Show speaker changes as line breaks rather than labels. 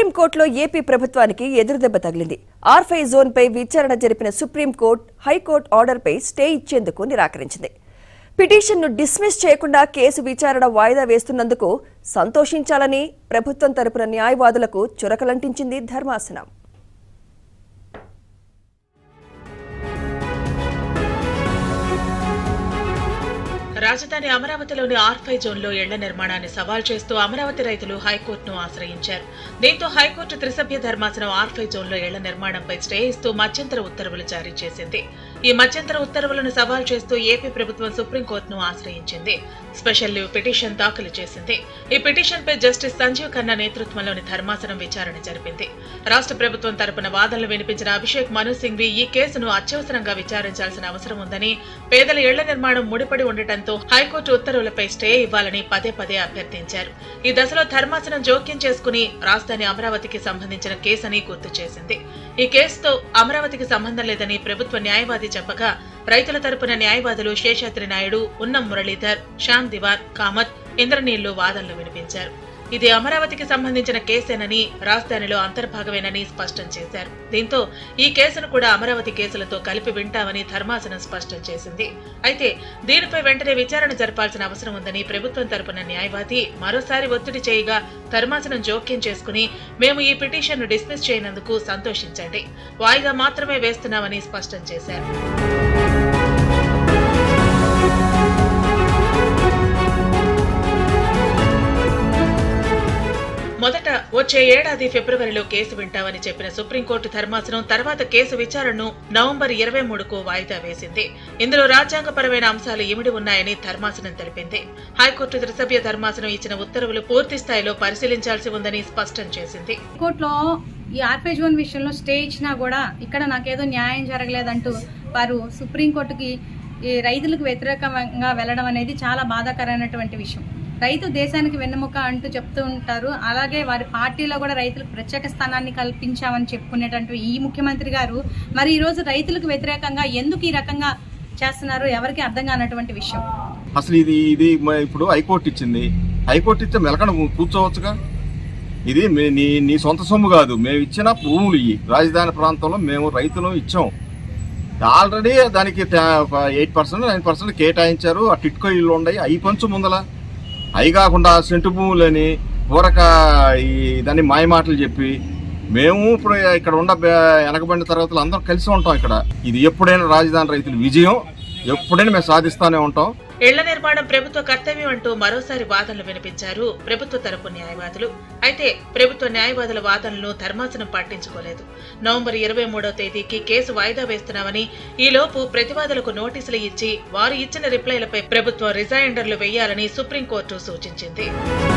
సుప్రీంకోర్టులో ఏపీ ప్రభుత్వానికి ఎదురుదెబ్బ తగిలింది ఆర్ఫై జోన్పై విచారణ జరిపిన సుప్రీంకోర్టు హైకోర్టు ఆర్డర్పై స్టే ఇచ్చేందుకు నిరాకరించింది పిటిషన్ను డిస్మిస్ చేయకుండా కేసు విచారణ వాయిదా వేస్తున్నందుకు సంతోషించాలని ప్రభుత్వం తరపున న్యాయవాదులకు చురకలంటించింది ధర్మాసనం
రాజధాని అమరావతిలోని ఆర్ఫై జోన్లో ఇళ్ల నిర్మాణాన్ని సవాల్ చేస్తూ అమరావతి రైతులు హైకోర్టును ఆశ్రయించారు దీంతో హైకోర్టు త్రిసభ్య ధర్మాసనం ఆర్ఫై జోన్లో ఇళ్ల నిర్మాణంపై స్టే ఇస్తూ మధ్యంతర ఉత్తర్వులు జారీ చేసింది ఈ మధ్యంతర ఉత్తర్వులను సవాల్ చేస్తూ ఏపీ ప్రభుత్వం సుప్రీంకోర్టును ఆశ్రయించింది స్పెషల్ లీవ్ పిటిషన్ దాఖలు చేసింది ఈ పిటిషన్ పై జస్టిస్ సంజీవ్ ఖన్నా నేతృత్వంలోని ధర్మాసనం విచారణ జరిపింది రాష్ట్ర ప్రభుత్వం తరపున వాదనలు వినిపించిన అభిషేక్ మను సింఘ్వి ఈ కేసును అత్యవసరంగా విచారించాల్సిన అవసరం ఉందని పేదల ఇళ్ల నిర్మాణం ముడిపడి ఉండటంతో హైకోర్టు ఉత్తర్వులపై స్టే ఇవ్వాలని పదే పదే అభ్యర్థించారు ఈ దశలో ధర్మాసనం జోక్యం చేసుకుని రాజధాని అమరావతికి సంబంధించిన కేసని గుర్తు చేసింది ఈ కేసుతో అమరావతికి సంబంధం లేదని ప్రభుత్వ న్యాయవాది చెప్పగా రైతుల తరపున న్యాయవాదులు శేషాద్రి నాయుడు ఉన్నం మురళీధర్ శ్యామ్ దివాన్ కామత్ ఇంద్రనీళ్లు వాదనలు వినిపించారు ఇది అమరావతికి సంబంధించిన కేసేనని రాజధానిలో అంతర్భాగమేనని స్పష్టం చేశారు దీంతో ఈ కేసును కూడా అమరావతి కేసులతో కలిపి వింటామని ధర్మాసనం స్పష్టం చేసింది అయితే దీనిపై వెంటనే విచారణ జరపాల్సిన అవసరం ఉందని ప్రభుత్వం తరపున న్యాయవాది మరోసారి ఒత్తిడి చేయగా ధర్మాసనం జోక్యం చేసుకుని మేము ఈ పిటిషన్ను డిస్మిస్ చేయనందుకు సంతోషించండి వాయిదా మాత్రమే వేస్తున్నామని స్పష్టం చేశారు మొదట వచ్చే ఏడాది ఫిబ్రవరిలో కేసు వింటామని చెప్పిన సుప్రీంకోర్టు ధర్మాసనం తర్వాత కేసు విచారణను నవంబర్ ఇరవై మూడుకు వాయిదా వేసింది ఇందులో రాజ్యాంగపరమైన అంశాలు ఇమిడి ఉన్నాయని ధర్మాసనం తెలిపింది హైకోర్టు త్రిసభ్య ధర్మాసనం ఇచ్చిన ఉత్తర్వులు పూర్తి స్థాయిలో పరిశీలించాల్సి ఉందని స్పష్టం చేసింది
కోర్టులో ఈ ఆర్పే జోన్ విషయంలో స్టే ఇచ్చినా కూడా ఇక్కడ నాకేదో న్యాయం జరగలేదంటూ వారు సుప్రీంకోర్టుకి ఈ రైతులకు వ్యతిరేకంగా వెళ్ళడం అనేది చాలా బాధాకరమైనటువంటి విషయం రైతు దేశానికి వెన్నెముక అంటూ చెప్తూ ఉంటారు అలాగే వారి పార్టీలో కూడా రైతులకు ప్రత్యేక స్థానాన్ని కల్పించామని చెప్పుకునేటటువంటి ఈ ముఖ్యమంత్రి గారు మరి ఈరోజు రైతులకు వ్యతిరేకంగా ఎందుకు ఈ రకంగా చేస్తున్నారు ఎవరికి అర్థం కానటువంటి విషయం
అసలు ఇది ఇది మ- ఇప్పుడు హైకోర్టు ఇచ్చింది హైకోర్టు ఇస్తే మెలకడ కూర్చోవచ్చుగా ఇది మే- నీ నీ సొంత సొమ్ము కాదు మేము ఇచ్చిన భూములు ఇవి రాజధాని ప్రాంతంలో మేము రైతులు ఇచ్చాం ఆల్రెడీ దానికి ఎయిట్ పర్సెంట్ నైన్ పర్సెంట్ కేటాయించారు ఆ టిట్కో ఇల్లు ఉన్నాయి అవి పంచు ముందల అవి కాకుండా సెంటు భూములని ఊరక ఈ దాన్ని మాయమాటలు చెప్పి మేము ఇప్పుడు ఇక్కడ ఉన్న బే- వెనకబడిన తరగతులు అందరం కలిసి ఉంటాం ఇక్కడ ఇది ఎప్పుడైనా రాజధాని రైతుల విజయం ఎప్పుడైనా మేము సాధిస్తానే ఉంటాం
ఇళ్ల నిర్మాణం ప్రభుత్వ కర్తవ్యం అంటూ మరోసారి వాదనలు వినిపించారు ప్రభుత్వ తరపు న్యాయవాదులు అయితే ప్రభుత్వ న్యాయవాదుల వాదనలను ధర్మాసనం పట్టించుకోలేదు నవంబర్ ఇరవై మూడవ తేదీకి కేసు వాయిదా వేస్తున్నామని ఈలోపు ప్రతివాదులకు నోటీసులు ఇచ్చి వారు ఇచ్చిన రిప్లైలపై ప్రభుత్వం రిజైండర్లు వేయాలని సుప్రీంకోర్టు సూచించింది